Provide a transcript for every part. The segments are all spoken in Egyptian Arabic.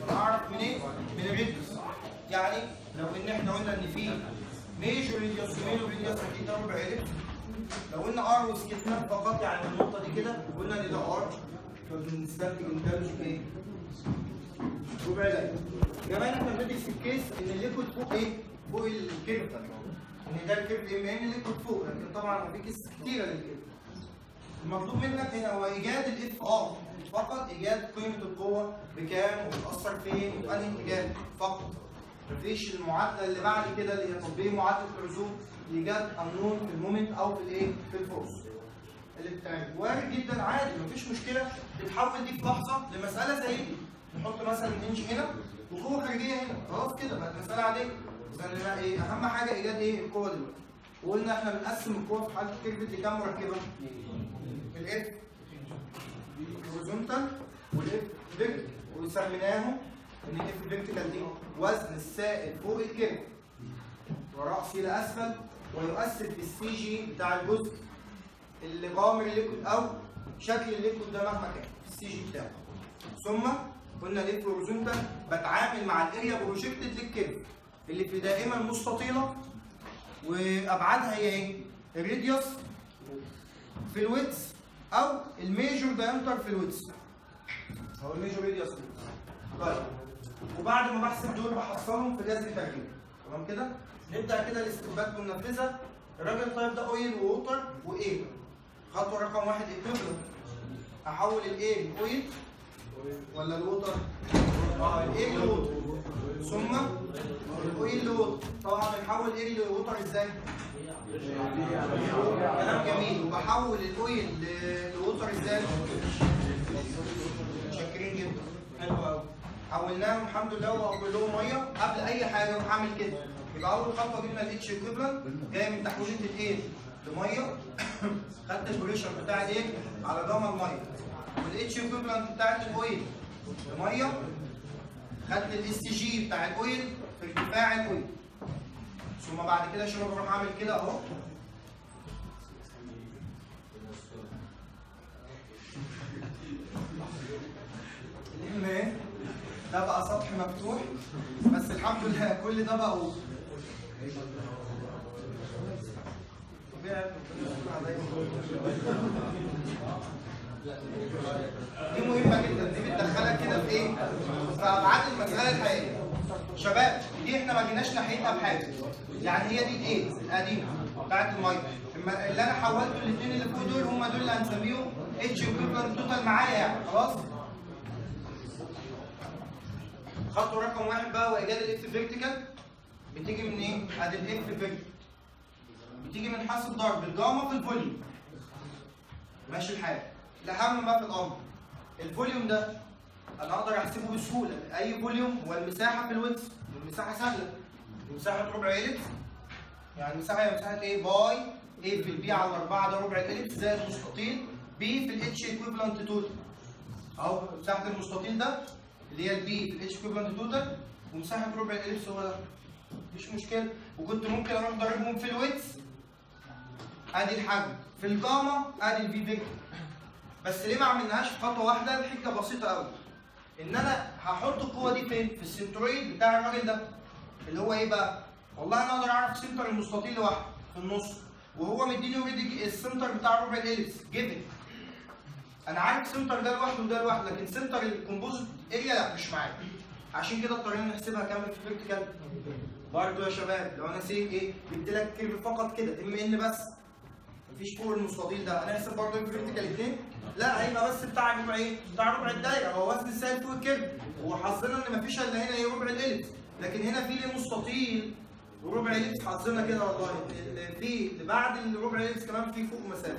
انا اعرف منين؟ من الريديوس يعني لو ان احنا قلنا ان في ميجور ريديوس ومينور ريديوس اكيد ده ربع الف لو قلنا ار وسكتنا فقط يعني النقطه دي كده قلنا ان ده ار فبنستنتج ان ده مش ايه؟ ربع الف كمان احنا بندرس في الكيس ان الليكويد فوق ايه؟ فوق الكيرف ان ده الكيرف ام ان الليكويد فوق لكن طبعا في كيس كتيره للكيرف المطلوب منك هنا هو ايجاد الاف ار فقط ايجاد قيمه القوه بكام وبتاثر فين وفي انهي اتجاه فقط مفيش المعادله اللي بعد كده اللي هي تطبيق معادله الرسوم لايجاد النون في المومنت او في الايه في الفورس اللي بتتعمل وارد جدا عادي مفيش مشكله تتحول دي في لحظه لمساله زي دي نحط مثلا انش هنا وقوه خارجيه هنا خلاص كده بقت مساله عاديه اذا ايه اهم حاجه ايجاد ايه القوه دلوقتي وقلنا احنا بنقسم القوه في حاله الكيرف دي كام مركبه؟ الاف هوريزونتال والاف فيرتيكال وسميناهم ان الاف فيرتيكال دي وزن السائل فوق الكيرف ورأسي لأسفل ويؤثر في السي جي بتاع الجزء اللي غامر الليكويد او شكل الليكويد ده مهما كان في السي جي بتاعه ثم قلنا الاف هوريزونتال بتعامل مع الاريا بروجكتد للكيرف اللي في دائما مستطيله وابعادها هي ايه؟ الراديوس في الويتس او الميجور دايمتر في الويتس او الميجور راديوس في الويتس طيب وبعد ما بحسب دول بحصلهم في جذر تركيب تمام كده نبدا كده الاستنباط وننفذها الراجل طيب ده اويل ووتر وايه خطوه رقم واحد ايكويفالنت احول الايه لاويل ولا الووتر اه الايه لوتر ثم الاويل لوتر طبعا بنحول ايه لوتر ازاي كلام جميل وبحول الاويل ل- لوتر ازاي شاكرين جدا حلو قوي حولناهم الحمد لله وبقوا كلهم ميه قبل اي حاجه وهعمل كده يبقى اول خطوه جبنا الاتش ايكويفالنت جايه من تحويله الايه لميه خدت البريشر بتاع الايه على جاما الميه والاتش ايكويفالنت بتاعت الاويل لميه خدت الاس جي بتاع الاويل في ارتفاع الاويل ثم بعد كده شباب بروح اعمل كده اهو الام ايه ده بقى سطح مفتوح بس الحمد لله كل ده بقى دي مهمة جدا دي بتدخلك كده في ايه؟ في ابعاد المسألة الحقيقية. شباب دي احنا ما جيناش ناحيتها بحاجة. يعني هي دي الايه؟ القديمة بتاعت المية. اما اللي انا حولته الاثنين اللي فوق دول هم دول اللي هنسميهم اتش ايكويفالنت توتال معايا يعني خلاص؟ خطوة رقم واحد بقى هو ايجاد الاف فيرتيكال بتيجي من ايه؟ ادي الاف فيرتيكال بتيجي من حاصل ضرب الجاما في الفوليوم ماشي الحال الاهم ما في الامر الفوليوم ده انا اقدر احسبه بسهوله اي فوليوم هو المساحه في الويتس والمساحه سهله مساحه ربع اليبس يعني المساحه هي مساحه ايه باي ايه في البي على 4 ده ربع الاليبس زائد مستطيل بي في الاتش ايكويفالنت توتال اهو مساحه المستطيل ده اللي هي البي في الاتش ايكويفالنت توتال ومساحه ربع الاليبس هو ده مفيش مشكله وكنت ممكن اروح ضاربهم في الويتس ادي الحجم في الجاما ادي الفي فيكتور بس ليه ما عملناهاش في خطوه واحده الحته بسيطه قوي ان انا هحط القوه دي فين في السنترويد بتاع الراجل ده اللي هو ايه بقى والله انا اقدر اعرف سنتر المستطيل لوحده في النص وهو مديني اوريدي السنتر بتاع ربع الاليبس جيفن انا عارف سنتر ده لوحده وده لوحده لكن سنتر الكومبوزيت اريا لا مش معايا عشان كده اضطرينا نحسبها كامل في الفيرتيكال برضه يا شباب لو انا سيب ايه جبت لك كيرف فقط كده ام ان بس مفيش فوق المستطيل ده هنحسب برضه الفيرتيكال اثنين لا هيبقى بس بتاع ربع ايه بتاع ربع الدايره هو وزن السائل فوق الكيرف وحظنا ان مفيش الا هنا ايه ربع الاليبس لكن هنا في ليه مستطيل وربع الاليبس حظنا كده والله ال- في اللي بعد الربع الاليبس كمان في فوق مسافه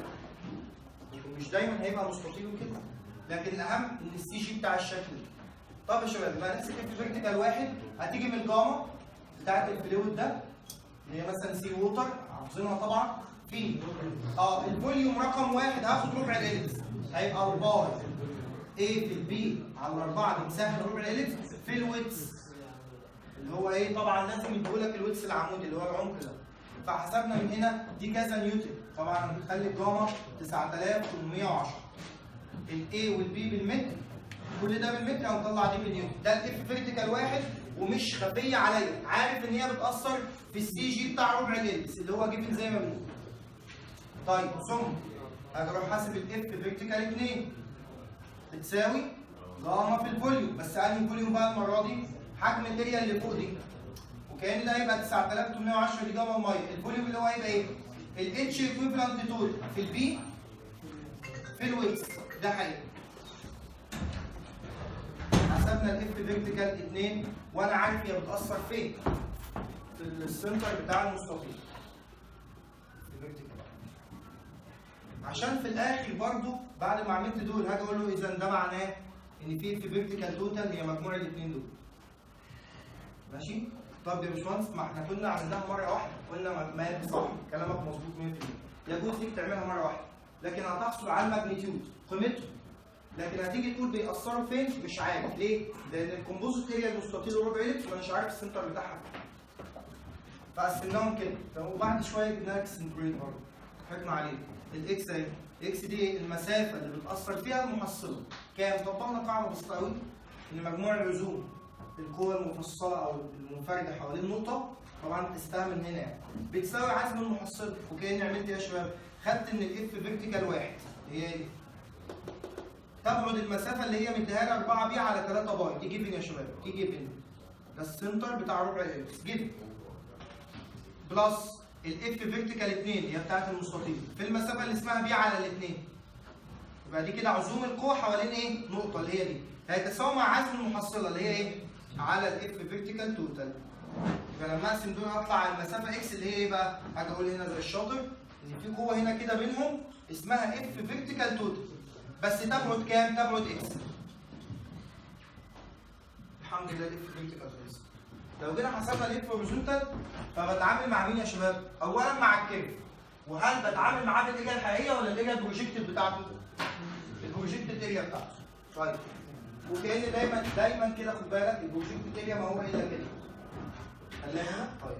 مش دايما هيبقى مستطيل وكده لكن الاهم ان السي جي بتاع الشكل ده طب يا شباب يبقى نمسك الفيرتيكال واحد هتيجي من الجاما بتاعت الفلويد ده اللي هي مثلا سي ووتر حافظينها طبعا في اه الفوليوم رقم واحد هاخد ربع الاليبس هيبقى 4 ايه في البي على 4 دي مساحه ربع الاليبس في الويتس اللي هو ايه طبعا لازم يديهولك الويتس العمودي اللي هو العمق ده فحسبنا من هنا دي كذا نيوتن طبعا هنخلي الجاما 9810 الاي والبي بالمتر كل ده بالمتر هنطلع دي بالنيوتن ده الاف فيرتيكال واحد ومش خفيه عليا عارف ان هي بتاثر في السي جي بتاع ربع الالبس اللي هو جيفن زي ما بنقول طيب ثم هاجي اروح حاسب الاف فيرتيكال 2 بتساوي جاما في الفوليوم بس انهي فوليوم بقى المره دي حجم الاريا اللي فوق دي وكان ده هيبقى 9810 دي جاما الميه الفوليوم اللي هو هيبقى ايه؟ الاتش ايكويفالنت تول في البي في الويكس ده حقيقي حسبنا الاف فيرتيكال 2 وانا عارف هي بتاثر فين في السنتر بتاع المستطيل الفيرتيكال عشان في الاخر برضو بعد ما عملت دول هاجي اقول له اذا ده معناه ان في في فيرتيكال توتال هي مجموع الاثنين دول ماشي طب يا باشمهندس ما احنا كنا عملناها مره واحده قلنا ما- ما صح كلامك مظبوط 100% يجوز ليك تعملها مره واحده لكن هتحصل على الماجنتيود قيمته لكن هتيجي تقول بيأثروا فين مش عارف ليه؟ لان الكومبوزيت اريا المستطيل وربع اليبس وانا مش عارف السنتر بتاعها فين. فقسمناهم كده طب وبعد شويه جبنا لك السنترويد برضه حكم عليه الاكس اهي الاكس دي المسافه اللي بتاثر فيها المحصله كام؟ طبقنا قاعده بسيطه قوي ان مجموع الرزوم القوة المفصلة أو المنفردة حوالين نقطة طبعا قستها من هنا يعني بتساوي عزم المحصلة وكأني عملت إيه يا شباب؟ خدت إن الإف فيرتيكال واحد هي إيه؟ تبعد المسافة اللي هي مديها لي 4 بي على 3 باي دي جيفن يا شباب دي جيفن ده السنتر بتاع ربع الإليبس جيفن بلس الاف فيرتيكال 2 اللي هي بتاعت المستطيل في المسافة اللي اسمها بي على الاثنين يبقى دي كده عزوم القوة حوالين ايه؟ نقطة اللي هي دي هيتساوي مع عزم المحصلة اللي هي ايه؟ على الاف فيرتيكال توتال يبقى لما اقسم دول هطلع على المسافة اكس اللي هي ايه بقى؟ هاجي اقول هنا زي الشاطر ان في قوة هنا كده بينهم اسمها اف فيرتيكال توتال بس تبعد كام؟ تبعد اكس الحمد لله الاف فيرتيكال توتال لو جينا حسبنا الاف هوريزونتال فبتعامل مع مين يا شباب؟ اولا مع الكيرف وهل بتعامل معاه بالاريا الحقيقيه ولا الاريا البروجيكتد بتاعته؟ البروجيكتد اريا بتاعته. طيب وكأن دايما دايما كده خد بالك البروجيكتد اريا ما هو الا كده. خليها هنا طيب.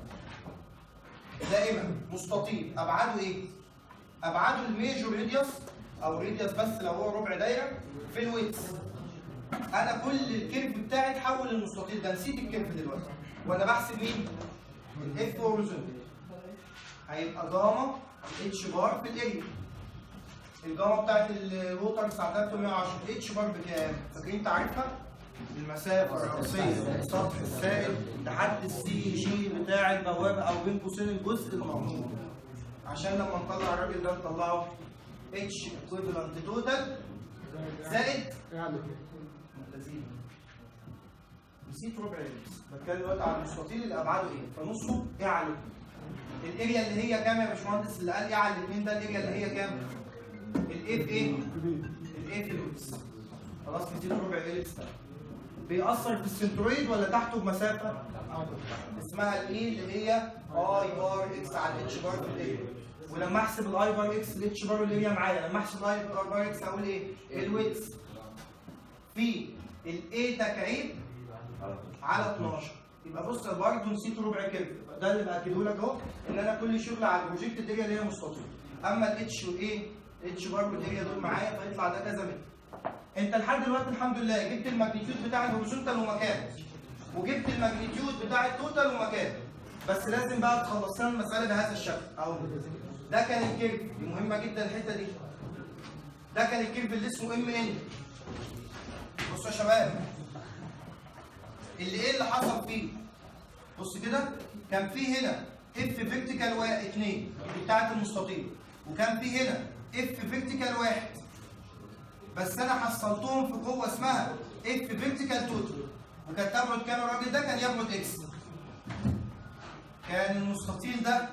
دائما مستطيل ابعاده ايه؟ ابعاده الميجور ريديوس او ريديوس بس لو هو ربع دايره في الويتس. انا كل الكيرف بتاعي اتحول للمستطيل ده نسيت الكيرف دلوقتي وانا بحسب مين؟ الاف هوريزونتال هيبقى جاما اتش بار في الاريا الجاما بتاعت الووتر 9310 اتش بار بكام؟ فاكرين تعريفها؟ المسافة الرئيسية من سطح السائل لحد السي جي بتاع البوابة أو بين قوسين الجزء المغمور عشان لما نطلع الراجل ده نطلعه اتش equivalent توتال زائد لذيذ. نسيت ربع اللبس بتكلم دلوقتي على المستطيل اللي ابعاده ايه فنصه ايه عليه الاريا اللي هي كام يا باشمهندس اللي قال ايه على الاثنين ده الاريا اللي هي كام الايه في ايه الايه في اللبس خلاص نسيت ربع اللبس ده بيأثر في السنترويد ولا تحته بمسافه اسمها الاي اللي هي اي بار اكس على الاتش بار في الاريا ولما احسب الاي بار اكس الاتش بار اللي هي معايا لما احسب الاي بار اكس اقول ايه الويتس في الاي تكعيب على 12 يبقى بص برضه نسيت ربع كيرف ده اللي باكده لك اهو ان انا كل شغل على البروجكت دي اللي هي مستطيل اما الاتش والايه اتش برضه دي دول معايا فيطلع ده كذا متر انت لحد دلوقتي الحمد لله جبت الماجنتيود بتاع الهوريزونتال ومكانه وجبت الماجنتيود بتاع التوتال ومكانه بس لازم بقى تخلص لنا المساله بهذا الشكل اهو ده كان الكيرف دي مهمه جدا الحته دي ده كان الكيرف اللي اسمه ام ان بصوا يا شباب اللي ايه اللي حصل فيه بص كده كان في هنا اف فيرتيكال 2 دي بتاعت المستطيل وكان في هنا اف فيرتيكال 1 بس انا حصلتهم في قوه اسمها اف فيرتيكال توتال وكانت تبعد كام الراجل ده كان يبعد اكس كان المستطيل ده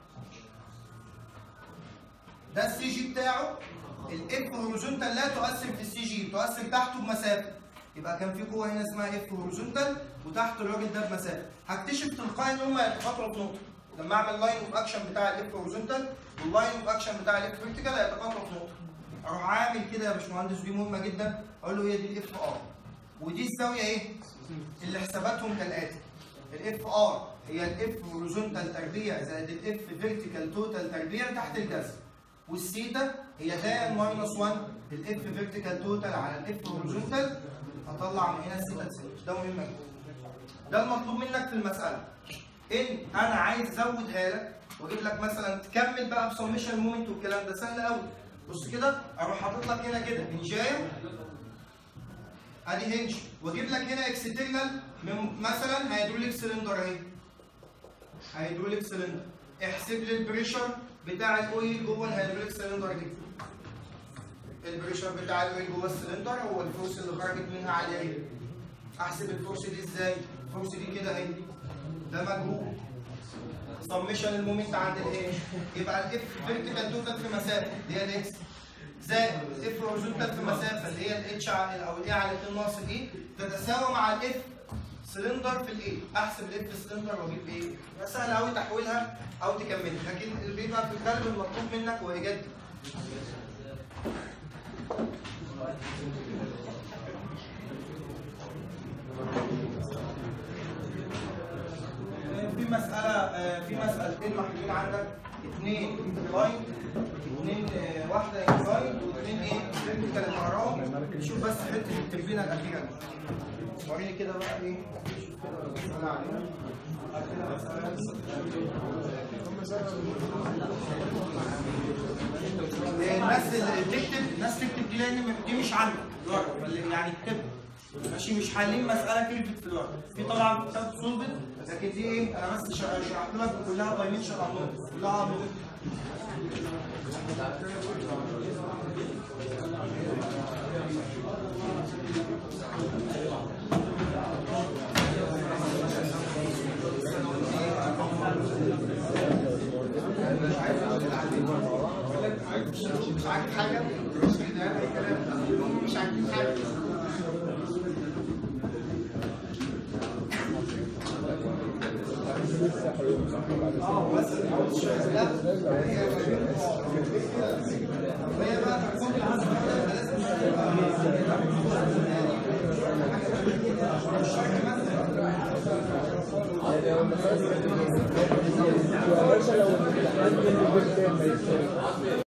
ده السي جي بتاعه الاف هوريزونتال لا تؤثر في السي جي تؤثر تحته بمسافه يبقى كان في قوه هنا اسمها اف هوريزونتال وتحت الراجل ده بمسافه هكتشف تلقائي ان هم هيتقاطعوا في نقطه لما اعمل لاين اوف اكشن بتاع الاف هوريزونتال واللاين اوف اكشن بتاع الاف فيرتيكال هيتقاطعوا في نقطه اروح عامل كده يا باشمهندس دي مهمه جدا اقول له هي دي الاف ار ودي الزاويه ايه؟ اللي حساباتهم كالاتي الاف ار هي الاف هوريزونتال تربيع زائد الاف فيرتيكال توتال تربيع تحت الجذر والسيتا هي تان ماينس 1 الاف فيرتيكال توتال على الاف هوريزونتال اطلع من هنا الثيتا تساوي ده مهم جدا ده المطلوب منك في المساله ان انا عايز ازودها لك واجيب لك مثلا تكمل بقى بسمشن مومنت والكلام ده سهل قوي بص كده اروح حاطط لك هنا كده هنجايه ادي هنج واجيب لك هنا اكسترنال من مثلا هيدروليك سلندر اهي هيدروليك سلندر احسب لي البريشر بتاع الاويل جوه الهيدروليك سلندر دي البريشر بتاع الاويل جوه السلندر هو الفورس اللي خرجت منها عاليه اهي احسب الفورس دي ازاي؟ الفورس دي كده اهي ده مجهول سمشن المومنت عند الهيش يبقى الاف فيرتيكال توتال في مسافه اللي هي الاكس زائد اف هوريزونتال في مسافه اللي هي الاتش او الاي على 2 ناقص الاي تتساوى مع الاف سلندر في الاي احسب الاف سلندر واجيب ايه؟ يبقى سهل قوي تحويلها او تكملها لكن اللي بيبقى في الغالب المطلوب منك هو ايجاد دي. في مسألة آه، في مسألتين محلولين عندك اثنين انكلاين اثنين آه، واحدة انكلاين واثنين ايه فيرتيكال الأهرام شوف بس حتة التربينة الأخيرة دي وريني كده بقى ايه شوف كده مسألة عليها بعد كده مسألة آه، الناس اللي تكتب الناس تكتب دي لان دي مش عندك الورقة فاللي يعني اكتبها ماشي مش حالين مسألة كلفت في الورق في طبعا كتاب سولفت لكن دي ايه انا بس شرح- شرحت لك كلها دايمنشن انون كلها انون مش عاجب حاجة مش كده اي كلام هم مش عاجبين حاجة اه بس لا هي هي بقى تحكم العزم لازم يا باشا لو